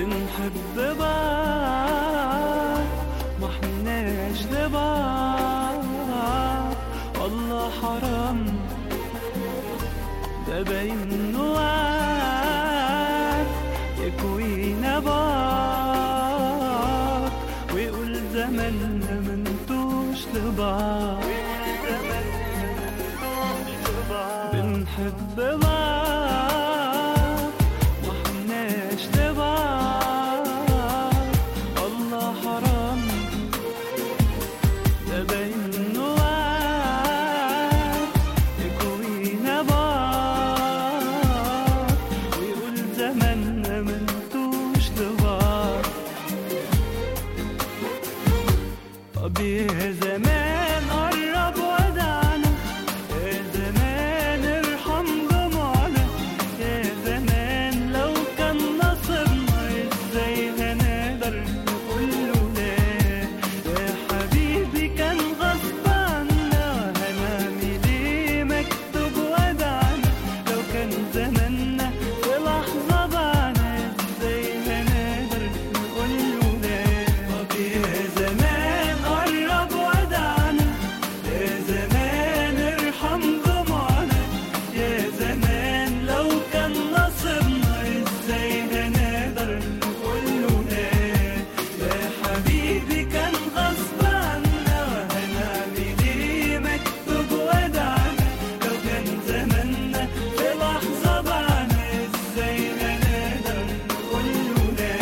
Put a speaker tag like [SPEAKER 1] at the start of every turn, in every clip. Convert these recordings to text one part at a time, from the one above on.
[SPEAKER 1] بنحب بعض ما احناش لبعض والله حرام ده باين وعد يكوينا بعض ويقول زماننا منتوش لبعض بنحب بعض ما حناش لبعض الله حرام ده باين وعد يكوينا بعض ويقول زماننا منتوش لبعض طب يا زمان قرب ودعنا يا زمان ارحم دموعنا يا زمان لو كان نصيبنا ازاي هنقدر نقول له لا يا حبيبي كان غصب عنا هنعمل ايه مكتوب ودعنا لو كان زماننا في لحظة بعنا ازاي هنقدر نقول له لا طب يا زمان قرب ودعنا يا زمان ارحم دموعنا يا زمان لو كان نصيبنا ازاي هنقدر نقول له لا يا حبيبي كان غصب عنا وهنعمل ايه مكتوب ودعنا لو كان زماننا في لحظة بعنا ازاي هنقدر نقول له لا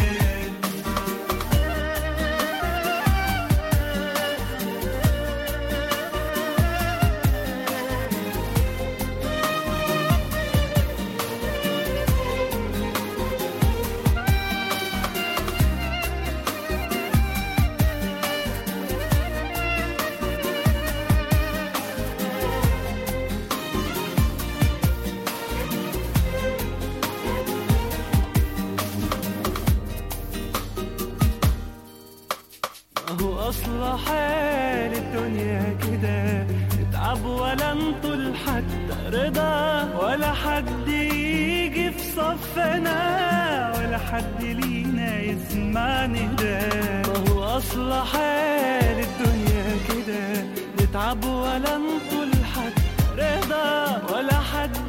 [SPEAKER 1] هو أصل حال الدنيا كده نتعب ولا نطول حتى رضا ولا حد يجي في صفنا ولا حد لينا يسمع نداء ما هو أصل حال الدنيا كده نتعب ولا نطول حتى رضا ولا حد